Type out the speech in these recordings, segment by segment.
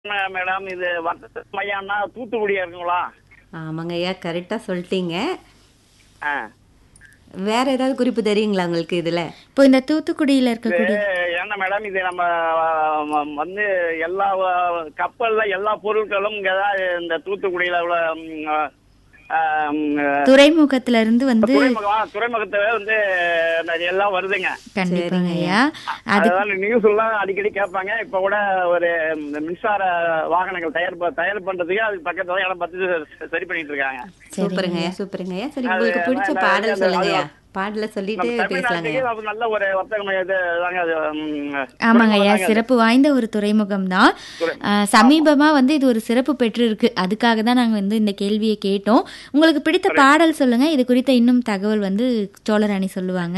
மே- madam இது வர்த்தக மையம்னா தூத்துக்குடியா இருக்குங்களா ஆமாங்க ஐயா கரெக்டாக சொல்லிட்டீங்க ஆ வேற ஏதாவது குறிப்பு தெரியுங்களா உங்களுக்கு இதில் இப்போ இந்த தூத்துக்குடியில் இது இருக்கக்கூடிய என்ன மேடம் இது நம்ம அஹ், வந்து எல்லா அஹ், கப்பல்ல எல்லா பொருட்களும் இங்க தான் இந்த தூத்துக்குடியில உள்ள ம், அஹ், ம், துறைமுகத்துல இருந்து வந்து துறைமுகம் துறைமுகத்துல வந்து நிறைய எல்லாம் வருதுங்க கண்டிப்பாங்க ஐயா அது அதான் நியூஸ் எல்லாம் அடிக்கடி கேட்பாங்க இப்ப கூட ஒரு இந்த மின்சார வாகனங்கள் தயார் ப- தயார் பண்றதுக்கு அதுக்கு பக்கத்துல இடம் பார்த்து சரி பண்ணிட்டு இருக்காங்க சூப்பருங்க ஐயா சூப்பருங்க ஐயா சரி அது உங்களுக்கு பிடிச்ச நான் பாடல் அது- சொல்லுங்க அது- ஐயா பாடல சொல்லிட்டு நம்ம பேசலாங்க தமிழ்நாட்டுக்கு ஐயா அது நல்ல ஒரு வர்த்தக மையம் இது தாங்க அது ம், ஆமாங்க ஐயா துறைமுகம் தாங்க அது. சிறப்பு வாய்ந்த ஒரு துறைமுகம் தான் சமீபமா வந்து இது ஒரு சிறப்பு பெற்று இருக்கு அதுக்காக தான் நாங்க வந்து இந்த கேள்வியை கேட்டோம் உங்களுக்கு பிடித்த பாடல் சொல்லுங்க இது குறித்த இன்னும் தகவல் வந்து சோழராணி சொல்லுவாங்க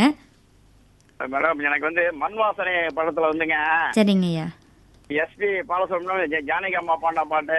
மேடம் எனக்கு வந்து மண் வாசனை படத்துல வந்துங்க சரிங்க ஐயா எஸ்பி பாலசுப்ரமணியம் ஜானகி அம்மா பாடின பாட்டு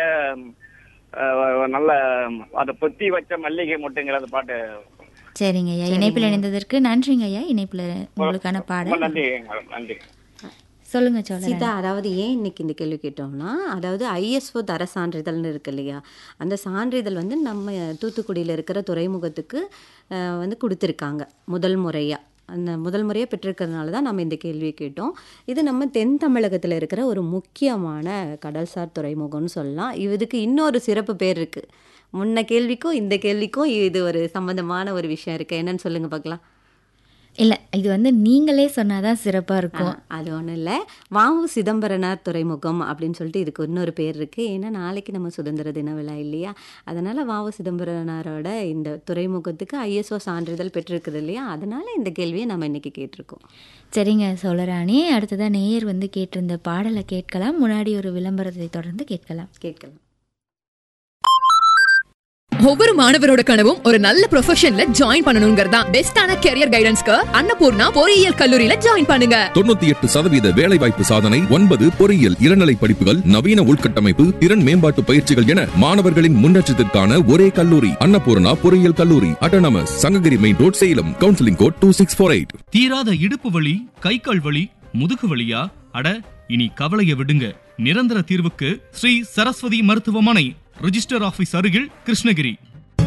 அஹ், நல்ல அந்த பொத்தி வச்ச மல்லிகை மொட்டுங்கிற அந்த பாட்டு சரிங்க ஐயா இணைப்பில் இணைந்ததற்கு நன்றிங்க ஐயா இணைப்புல உங்களுக்கான ரொம்ப பாடல் நன்றி மேடம் நன்றி சொல்லுங்க சோழராணி சீதா அதாவது ஏன் இன்னைக்கு இந்த கேள்வி கேட்டோம்னா அதாவது ஐஎஸ்ஓ தர சான்றிதழ்னு இருக்கு இல்லையா அந்த சான்றிதழ் வந்து நம்ம தூத்துக்குடியில் இருக்கிற துறைமுகத்துக்கு அஹ், வந்து கொடுத்துருக்காங்க முதல் முறையாக அந்த முதல் முறையாக பெற்றிருக்கிறதுனால தான் நம்ம இந்த கேள்வியை கேட்டோம் இது நம்ம தென் தமிழகத்தில் இருக்கிற ஒரு முக்கியமான கடல்சார் துறைமுகம்னு சொல்லலாம் இதுக்கு இன்னொரு சிறப்பு பேர் இருக்குது முன்ன கேள்விக்கும் இந்த கேள்விக்கும் இது ஒரு சம்பந்தமான ஒரு விஷயம் இருக்குது என்னன்னு சொல்லுங்க பார்க்கலாம் இல்ல இது வந்து நீங்களே சொன்னாதான் சிறப்பா இருக்கும் ஆ, அது ஒன்றும் இல்லை வாவு சிதம்பரனார் துறைமுகம் அப்படின்னு சொல்லிட்டு இதுக்கு இன்னொரு பேர் இருக்குது ஏன்னா நாளைக்கு நம்ம சுதந்திர தின விழா இல்லையா அதனால் வாவு சிதம்பரனாரோட இந்த துறைமுகத்துக்கு ஐஎஸ்ஓ சான்றிதழ் பெற்றிருக்குது இல்லையா அதனால இந்த கேள்வியை நம்ம இன்னைக்கு கேட்டிருக்கோம் சரிங்க சோழராணி அடுத்ததா நேயர் வந்து கேட்டிருந்த பாடலை கேட்கலாம் முன்னாடி ஒரு விளம்பரத்தை தொடர்ந்து கேட்கலாம் கேட்கலாம் ஒவ்வொரு மாணவரோட கனவும் ஒரு நல்ல ப்ரொஃபஷன்ல ஜாயின் பண்ணணுங்கிறதா பெஸ்டான கெரியர் கைடன்ஸ்க்கு அன்னபூர்ணா பொறியியல் கல்லூரியில ஜாயின் பண்ணுங்க தொண்ணூத்தி எட்டு சதவீத வேலைவாய்ப்பு சாதனை ஒன்பது பொறியியல் இளநிலை படிப்புகள் நவீன உள்கட்டமைப்பு திறன் மேம்பாட்டு பயிற்சிகள் என மாணவர்களின் முன்னேற்றத்திற்கான ஒரே கல்லூரி அன்னபூர்ணா பொறியியல் கல்லூரி autonomous Sankagiri main road Salem counselling code two six four eight தீராத இடுப்பு வலி கை கால் வலி முதுகு வலியா அட இனி கவலைய விடுங்க நிரந்தர தீர்வுக்கு ஸ்ரீ சரஸ்வதி மருத்துவமனை ரிஜிஸ்டர் ஆபீஸ் அருகில் கிருஷ்ணகிரி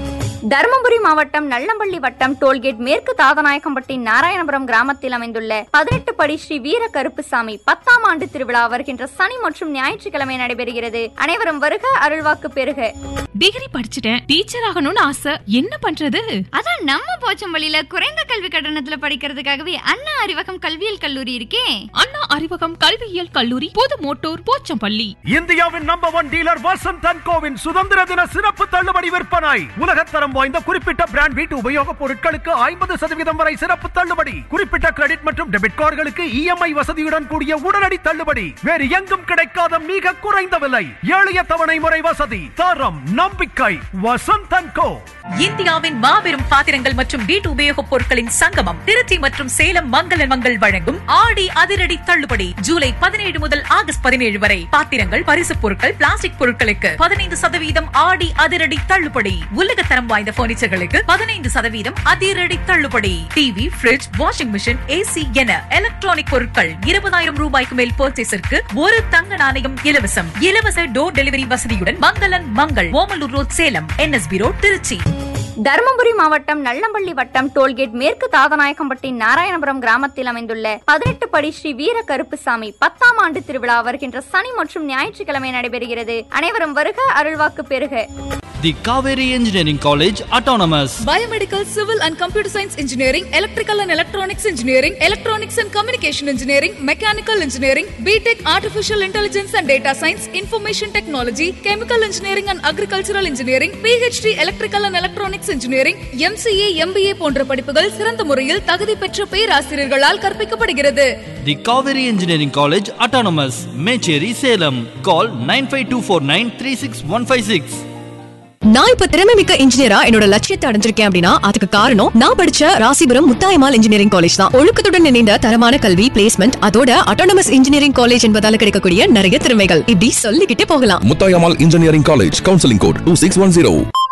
தருமபுரி மாவட்டம் நல்லம்பள்ளி வட்டம் டோல்கேட் மேற்கு தாதநாயக்கம்பட்டி நாராயணபுரம் கிராமத்தில் அமைந்துள்ள பதினெட்டு படி ஸ்ரீ வீர கருப்புசாமி பத்தாம் ஆண்டு திருவிழா வருகின்ற சனி மற்றும் ஞாயிற்றுக்கிழமை நடைபெறுகிறது அனைவரும் வருக அருள்வாக்கு பெறுக டிகிரி படிச்சுட்டேன் டீச்சர் ஆகணும்னு ஆசை என்ன பண்றது அதான் நம்ம போச்சம்பள்ளியில குறைந்த கல்வி கட்டணத்துல படிக்கிறதுக்காகவே அண்ணா அறிவகம் கல்வியியல் கல்லூரி இருக்கே அண்ணா அறிவகம் கல்வியியல் கல்லூரி புது மோட்டோர் போச்சம்பள்ளி இந்தியாவின் number one dealer Vasanth and கோவின் சுதந்திர தின சிறப்பு தள்ளுபடி விற்பனை உலகத்தரம் வாய்ந்த குறிப்பிட்ட பிராண்ட் வீட்டு உபயோகப் பொருட்களுக்கு ஐம்பது சதவீதம் வரை சிறப்பு தள்ளுபடி குறிப்பிட்ட கிரெடிட் மற்றும் டெபிட் கார்டுகளுக்கு இஎம்ஐ வசதியுடன் கூடிய உடனடி தள்ளுபடி வேறு எங்கும் கிடைக்காத மிக குறைந்த விலை எளிய தவணை முறை வசதி தரம் நம்பிக்கை வசந்த் அண்ட் கோ இந்தியாவின் மாபெரும் பாத்திரங்கள் மற்றும் வீட்டு உபயோகப் பொருட்களின் சங்கமம் திருச்சி மற்றும் சேலம் மங்கள மங்கள் வழங்கும் ஆடி அதிரடி தள்ளுபடி ஜூலை பதினேழு முதல் ஆகஸ்ட் பதினேழு வரை பாத்திரங்கள் பரிசுப் பொருட்கள் பிளாஸ்டிக் பொருட்களுக்கு பதினைந்து சதவீதம் ஆடி அதிரடி தள்ளுபடி உலகத்தரம் வாய்ந்த பர்னிச்சர்களுக்கு பதினைந்து சதவீதம் அதிரடி தள்ளுபடி TV fridge washing machine AC என எலக்ட்ரானிக் பொருட்கள் இருபதாயிரம் ரூபாய்க்கு மேல் பர்ச்சேஸிற்கு ஒரு தங்க நாணயம் இலவசம் இலவச டோர் டெலிவரி வசதியுடன் மங்களன் Mangal Omalur road Salem NSP road Trichy Dharmapuri மாவட்டம் நல்லம்பள்ளி வட்டம் டோல்கேட் மேற்கு தாதநாயக்கம்பட்டி நாராயணபுரம் கிராமத்தில் அமைந்துள்ள பதினெட்டு படி ஸ்ரீ வீர கருப்புசாமி பத்தாம் ஆண்டு திருவிழா வருகின்ற சனி மற்றும் ஞாயிற்றுக்கிழமை நடைபெறுகிறது அனைவரும் வருக அருள்வாக்கு பெறுக the Kaveri engineering college autonomous biomedical civil and computer science engineering electrical and electronics engineering electronics and communication engineering mechanical engineering B Tech artificial intelligence and data science information technology chemical engineering and agricultural engineering PhD electrical and electronics engineering MCA MBA போன்ற படிப்புகள் சிறந்த முறையில் தகுதி பெற்ற பேராசிரியர்களால் கற்பிக்கப்படுகிறது the Kaveri engineering college autonomous Mecheri Salem call nine five two four nine three six one five six நான் இப்ப திறமை மிக்க இன்ஜினியரா என்னோட லட்சியத்தை அடைஞ்சிருக்கேன் அப்படின்னா அதுக்கு காரணம் நான் படிச்ச ராசிபுரம் முத்தாயமால் இன்ஜினியரிங் காலேஜ் தான் ஒழுக்கத்துடன் இணைந்த தரமான கல்வி பிளேஸ்மெண்ட் அதோட அட்டானமஸ் இன்ஜினியரிங் காலேஜ் என்பதால கிடைக்கக்கூடிய நிறைய திறமைகள் இப்படி சொல்லிக்கிட்டே போகலாம் Muthayammal engineering college counselling code two six one zero